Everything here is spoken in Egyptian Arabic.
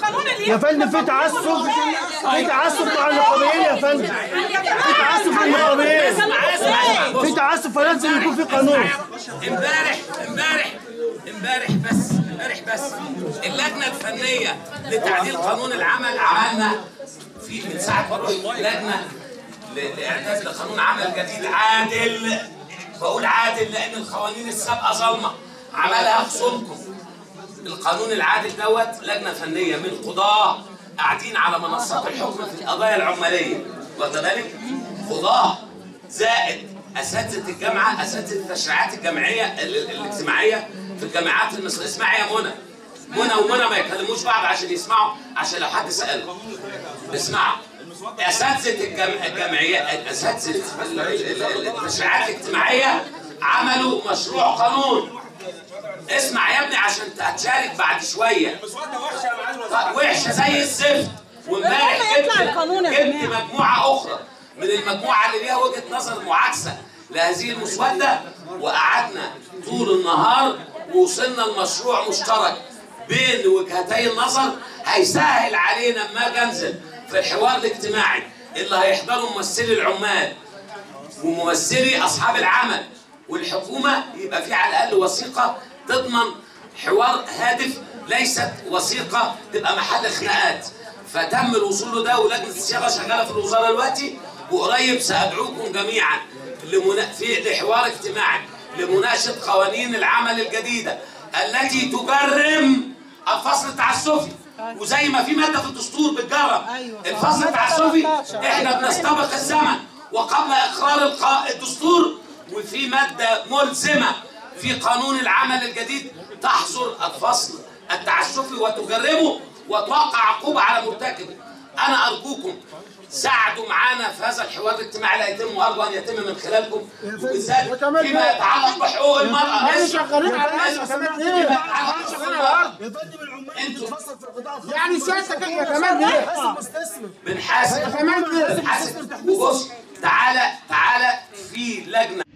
القانون اللي يا فندم في تعسف في تعسف مع النقابيين يا فندم في تعسف مع النقابيين في تعسف فلازم يكون في قانون امبارح امبارح امبارح بس امبارح بس اللجنه الفنيه لتعديل قانون العمل عملنا في من ساعه ما رحت لجنه ل- لاعداد لقانون عمل جديد عادل بقول عادل لان القوانين السابقه ظلمه عملها خصومكم القانون العادل دوت لجنه فنيه من قضاه قاعدين على منصات الحكم في القضايا العماليه واخد بالك؟ قضاه زائد اساتذه الجامعه اساتذه التشريعات الجامعيه ال- ال- الاجتماعيه في الجامعات المصريه اسمعي يا منى منى ومنى ما يكلموش بعض عشان يسمعوا عشان لو حد سالهم اسمعوا اساتذه الجام- الجامعيه اساتذه ال- ال- ال- التشريعات الاجتماعيه عملوا مشروع قانون اسمع يا ابني عشان هتشارك بعد شويه طيب وحشه زي الزفت وامبارح المهم يطلع جبت القانون يا جبت جماعة. مجموعه اخرى من المجموعه اللي ليها وجهه نظر معاكسه لهذه المسوده وقعدنا طول النهار ووصلنا لمشروع مشترك بين وجهتي النظر هيسهل علينا اما اجي انزل في الحوار الاجتماعي اللي هيحضروا ممثلي العمال وممثلي اصحاب العمل والحكومه يبقى في على الاقل وثيقه تضمن حوار هادف ليست وثيقه تبقى محل خناقات فتم الوصول له ده ولجنه الصياغه شغاله في الوزاره دلوقتي وقريب سادعوكم جميعا لمنا... في لحوار اجتماعي لمناقشه قوانين العمل الجديده التي تجرم الفصل التعسفي وزي ما في ماده في الدستور بتجرم أيوة. الفصل التعسفي احنا بنستبق الزمن وقبل اقرار الق- الدستور وفي ماده ملزمه في قانون العمل الجديد تحظر الفصل التعسفي وتجرمه وتوقع عقوبه على مرتكبه انا ارجوكم ساعدوا معانا في هذا الحوار الاجتماعي اللي هيتم وارجو ان يتم من خلالكم وبالذات وكمان فيما بقى- يتعلق بحقوق المراه احنا اسمع. شغالين على الناس اسمع. كمان فيما ايه يتعلق بحقوق المراه يا فندم العمال انتوا بتتفصل في القطاع الخاص يعني سيادتك احنا كمان ايه مستثمر بنحاسب كمان ايه بنحاسب وبص تعالى تعالى في لجنه